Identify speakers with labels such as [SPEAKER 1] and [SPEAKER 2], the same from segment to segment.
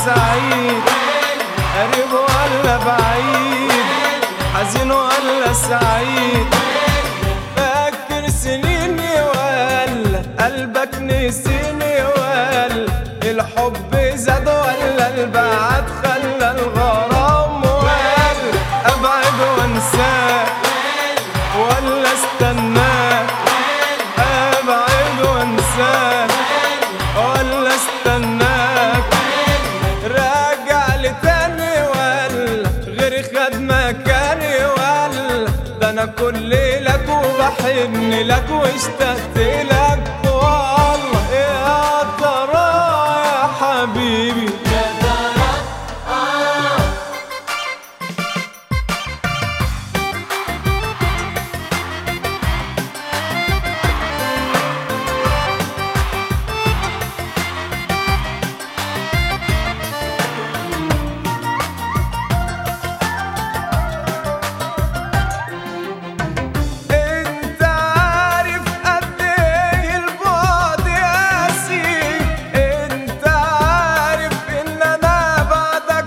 [SPEAKER 1] سعيد قريب ولا بعيد حزين ولا سعيد فاكر سنيني ولا قلبك نسيني ولا الحب زاد ولا البعد خلى الغرام ولا ابعد وانساك ولا استناك ابعد وانساك ولا استناك راجع لتاني ولا غير خد مكاني ولا ده انا كل لك وبحن لك واشتقت لك والله يا ترى يا حبيبي انت عارف قد ايه البعد قاسي انت عارف ان انا بعدك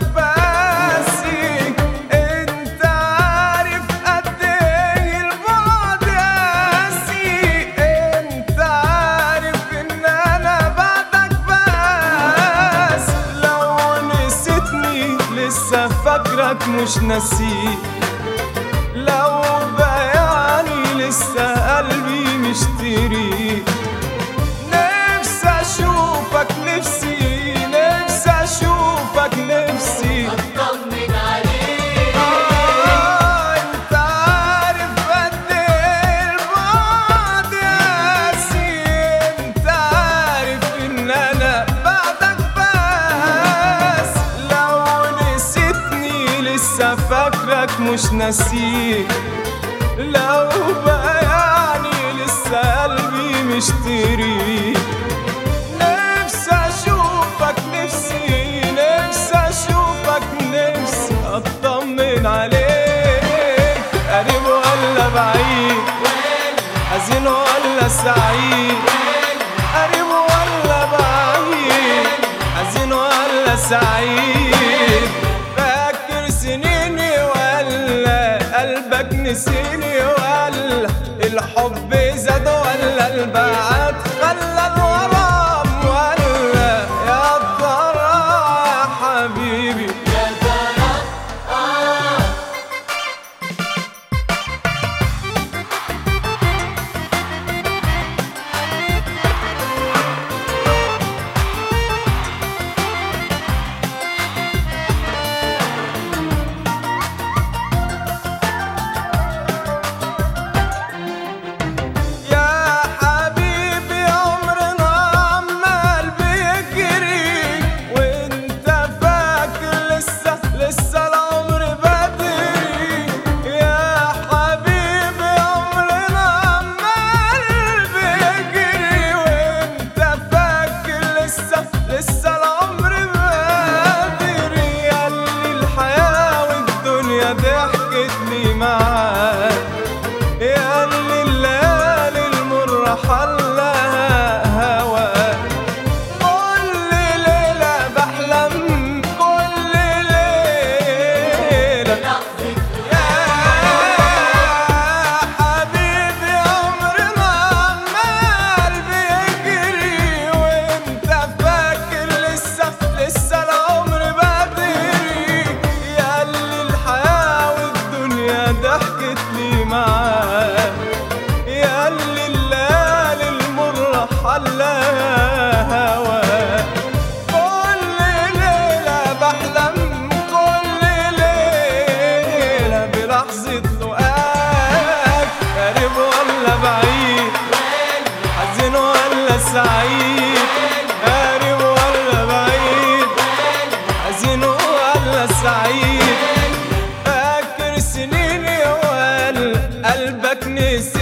[SPEAKER 1] باسي انت عارف قد ايه البعد قاسي انت عارف ان انا بعدك بس لو نسيتني لسه فاكرك مش ناسيك لو بياني لسه قلبي مشتري نفسي اشوفك نفسي نفسي اشوفك نفسي
[SPEAKER 2] اطمن عليك
[SPEAKER 1] آه، انت عارف قد ايه البعد قاسي انت عارف ان انا بعدك بس لو نسيتني لسه فاكرك مش ناسيك لو بياني لسه قلبي مشتري نفسي اشوفك نفسي نفسي اشوفك نفسي اطمن عليك قريب ولا بعيد حزين ولا سعيد قريب ولا بعيد حزين ولا سعيد فاكر سنيني ولا قلبك نسيني ولا الحب زاد ولا البعد خلى الغرام ولا يا ترى يا حبيبي
[SPEAKER 2] يا ترى آه
[SPEAKER 1] يا حبيبي عمرنا عمال بيجري وانت فاكر لسه لسه العمر بدري يا حبيبي عمرنا عمال بيجري وانت فاكر لسه لسه العمر بدري ياللي الحياة والدنيا ضحكت لي معاك يا اللي الليالي المرة حلها هواك كل ليلة بحلم كل ليلة
[SPEAKER 2] لحظة
[SPEAKER 1] يا حبيبي عمرنا عمال بيجري وانت فاكر لسه لسه العمر بدري يا اللي الحياة والدنيا ضحكت لي معاك يا اللي الليالي المرة حلاها هواك كل ليلة بحلم كل ليلة بلحظة لقاك قريب ولا بعيد حزين ولا سعيد قريب ولا بعيد حزين ولا سعيد فاكر سنيني ولا قلبك نسي